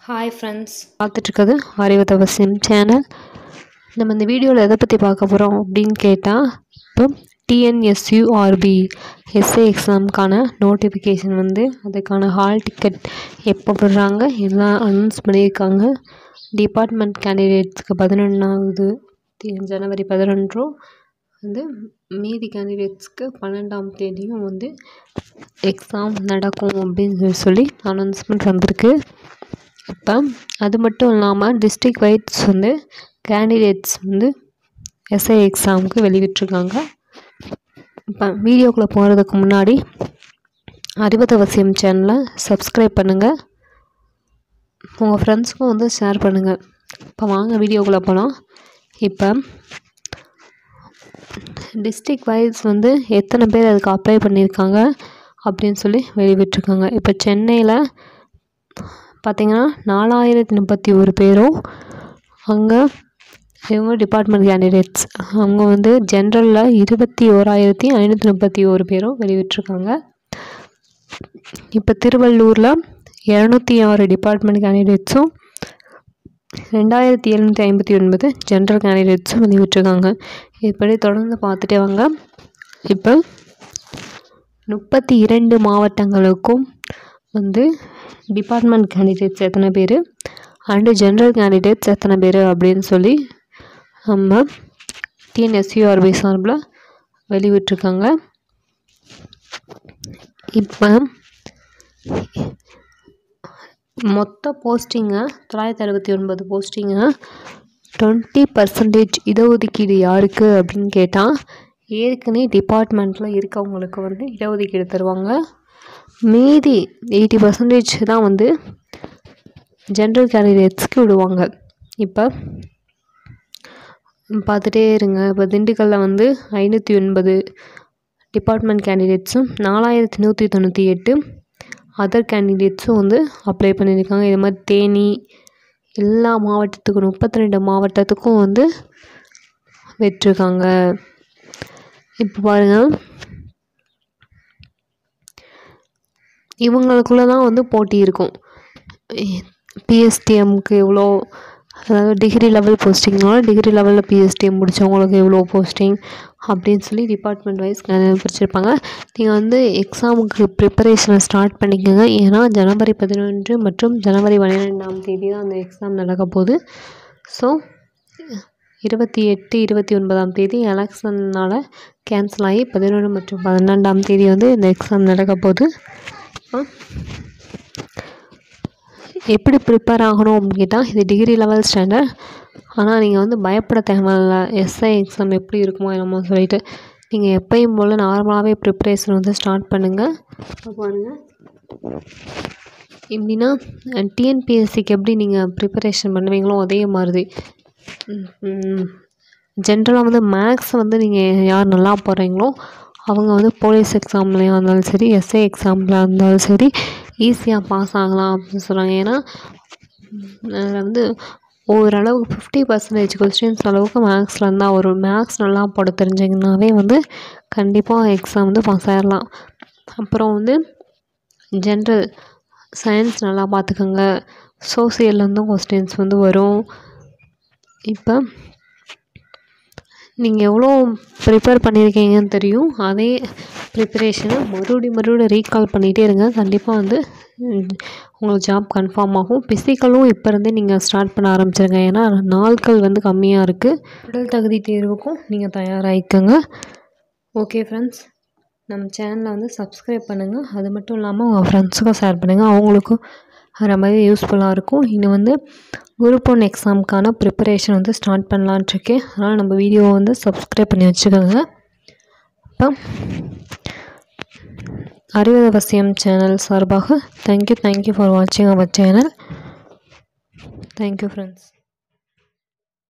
hi friends பார்த்துட்ருக்குது அறிவத அவசியம் channel நம்ம இந்த வீடியோவில் எதை பற்றி பார்க்க போகிறோம் அப்படின்னு கேட்டால் இப்போ டிஎன்எஸ்யூஆர்பி எஸ்ஏ எக்ஸாமுக்கான நோட்டிஃபிகேஷன் வந்து அதுக்கான ஹால் டிக்கெட் எப்போ விடுறாங்க எல்லாம் அனௌன்ஸ் பண்ணியிருக்காங்க டிபார்ட்மெண்ட் கேண்டிடேட்ஸ்க்கு பதினொன்றாவது ஜனவரி பதினொன்றும் வந்து மீதி கேண்டிடேட்ஸ்க்கு பன்னெண்டாம் தேதியும் வந்து எக்ஸாம் நடக்கும் அப்படின்னு சொல்லி அனௌன்ஸ்மெண்ட் வந்திருக்கு இப்போ அது மட்டும் இல்லாமல் டிஸ்ட்ரிக்ட் வைட்ஸ் வந்து கேண்டிடேட்ஸ் வந்து எஸ்ஐ எக்ஸாமுக்கு வெளியிட்ருக்காங்க இப்போ வீடியோக்குள்ளே போகிறதுக்கு முன்னாடி அறிவது அவசியம் சேனலை சப்ஸ்கிரைப் பண்ணுங்கள் உங்கள் ஃப்ரெண்ட்ஸுக்கும் வந்து ஷேர் பண்ணுங்கள் இப்போ வாங்க வீடியோக்குள்ளே போகலாம் இப்போ டிஸ்ட்ரிக்ட் வைஸ் வந்து எத்தனை பேர் அதுக்கு அப்ளை பண்ணியிருக்காங்க அப்படின்னு சொல்லி வெளியிட்டிருக்காங்க இப்போ சென்னையில் பார்த்திங்கன்னா நாலாயிரத்தி முப்பத்தி ஒரு பேரும் அங்கே இவங்க டிபார்ட்மெண்ட் கேண்டிடேட்ஸ் அவங்க வந்து ஜென்ரலில் இருபத்தி ஓராயிரத்தி ஐநூற்றி முப்பத்தி ஒரு பேரும் வெளியிட்டிருக்காங்க இப்போ திருவள்ளூரில் இரநூத்தி ஆறு டிபார்ட்மெண்ட் கேண்டிடேட்ஸும் ரெண்டாயிரத்தி எழுநூற்றி ஐம்பத்தி ஒன்பது ஜென்ரல் கேண்டிடேட்ஸும் வெளியிட்டிருக்காங்க இப்படி தொடர்ந்து பார்த்துட்டே வாங்க இப்போ முப்பத்தி இரண்டு மாவட்டங்களுக்கும் வந்து டிபார்ட்மெண்ட் கேண்டிடேட்ஸ் எத்தனை பேர் அண்டு ஜென்ரல் கேண்டிடேட்ஸ் எத்தனை பேர் அப்படின்னு சொல்லி நம்ம டிஎன்எஸ்யூஆர்பி சார்பில் வெளிவிட்டிருக்காங்க இப்போ மொத்த போஸ்டிங்கை தொள்ளாயிரத்தி அறுபத்தி ஒன்பது போஸ்டிங்கை டுவெண்ட்டி பர்சன்டேஜ் இடஒதுக்கீடு யாருக்கு அப்படின்னு கேட்டால் ஏற்கனவே டிபார்ட்மெண்ட்டில் இருக்கவங்களுக்கு வந்து இடஒதுக்கீடு தருவாங்க மீதி எயிட்டி பர்சன்டேஜ் தான் வந்து ஜென்ரல் கேண்டிடேட்ஸ்க்கு விடுவாங்க இப்போ பார்த்துட்டே இருங்க இப்போ திண்டுக்கல்லில் வந்து ஐநூற்றி ஒன்பது டிபார்ட்மெண்ட் கேண்டிடேட்ஸும் நாலாயிரத்தி நூற்றி தொண்ணூற்றி எட்டு அதர் கேண்டிடேட்ஸும் வந்து அப்ளை பண்ணியிருக்காங்க இது மாதிரி தேனி எல்லா மாவட்டத்துக்கும் முப்பத்தி ரெண்டு மாவட்டத்துக்கும் வந்து விட்டுருக்காங்க இப்போ பாருங்கள் இவங்களுக்குள்ள தான் வந்து போட்டி இருக்கும் பிஎஸ்டிஎம்க்கு எவ்வளோ அதாவது டிகிரி லெவல் போஸ்டிங்னால டிகிரி லெவலில் பிஎஸ்டிஎம் முடித்தவங்களுக்கு எவ்வளோ போஸ்டிங் அப்படின்னு சொல்லி டிபார்ட்மெண்ட் வைஸ் பிரிச்சிருப்பாங்க நீங்கள் வந்து எக்ஸாமுக்கு ப்ரிப்பரேஷனை ஸ்டார்ட் பண்ணிக்கோங்க ஏன்னா ஜனவரி பதினொன்று மற்றும் ஜனவரி பன்னிரெண்டாம் தேதி தான் அந்த எக்ஸாம் நடக்க போகுது ஸோ இருபத்தி எட்டு இருபத்தி ஒன்பதாம் தேதி எலெக்ஷன்னால் கேன்சல் ஆகி பதினொன்று மற்றும் பன்னெண்டாம் தேதி வந்து இந்த எக்ஸாம் நடக்க போகுது எப்படி ப்ரிப்பேர் ஆகணும் அப்படின்னு கேட்டால் இது டிகிரி லெவல் ஸ்டாண்டர்ட் ஆனால் நீங்கள் வந்து பயப்பட தேவையில்ல எஸ்ஐ எக்ஸாம் எப்படி இருக்குமோ என்னமோ சொல்லிட்டு நீங்கள் எப்பயும் போல் நார்மலாகவே ப்ரிப்பரேஷன் வந்து ஸ்டார்ட் பண்ணுங்கள் பாருங்கள் எப்படின்னா டிஎன்பிஎஸ்சிக்கு எப்படி நீங்கள் ப்ரிப்பரேஷன் பண்ணுவீங்களோ அதே மாதிரி ஜென்ரலாக வந்து மேக்ஸ் வந்து நீங்கள் யார் நல்லா போடுறீங்களோ அவங்க வந்து போலீஸ் எக்ஸாம்லேயும் இருந்தாலும் சரி எஸ்ஐ எக்ஸாமில் இருந்தாலும் சரி ஈஸியாக பாஸ் ஆகலாம் அப்படின்னு சொல்கிறாங்க ஏன்னா அதில் வந்து ஓரளவுக்கு ஃபிஃப்டி பர்சன்டேஜ் கொஸ்டின்ஸ் அளவுக்கு மேக்ஸில் இருந்தால் ஒரு மேக்ஸ் நல்லா போட தெரிஞ்சிங்கனாவே வந்து கண்டிப்பாக எக்ஸாம் வந்து பாஸ் ஆகிடலாம் அப்புறம் வந்து ஜென்ரல் சயின்ஸ் நல்லா பார்த்துக்கோங்க சோசியல்லேருந்தும் கொஸ்டின்ஸ் வந்து வரும் இப்போ நீங்கள் எவ்வளோ ப்ரிப்பேர் பண்ணியிருக்கீங்கன்னு தெரியும் அதே ப்ரிப்பரேஷனை மறுபடி மறுபடியும் ரீகால் பண்ணிகிட்டே இருங்க கண்டிப்பாக வந்து உங்களுக்கு ஜாப் கன்ஃபார்ம் ஆகும் ஃபிசிக்கலும் இப்போ இருந்தே நீங்கள் ஸ்டார்ட் பண்ண ஆரம்பிச்சிருங்க ஏன்னா நாட்கள் வந்து கம்மியாக இருக்குது உடல் தகுதி தேர்வுக்கும் நீங்கள் தயாராகிக்கோங்க ஓகே ஃப்ரெண்ட்ஸ் நம்ம சேனலை வந்து சப்ஸ்கிரைப் பண்ணுங்கள் அது மட்டும் இல்லாமல் உங்கள் ஃப்ரெண்ட்ஸுக்கும் ஷேர் பண்ணுங்கள் அவங்களுக்கும் ரொம்பவே யூஸ்ஃபுல்லாக இருக்கும் இன்னும் வந்து குரூப் ஒன் எக்ஸாமுக்கான ப்ரிப்பரேஷன் வந்து ஸ்டார்ட் பண்ணலான்ட்ருக்கேன் அதனால் நம்ம வீடியோவை வந்து சப்ஸ்கிரைப் பண்ணி வச்சுக்கோங்க இப்போ அறிவது அவசியம் சேனல் சார்பாக தேங்க்யூ தேங்க்யூ ஃபார் வாட்சிங் அவர் சேனல் தேங்க்யூ ஃப்ரெண்ட்ஸ்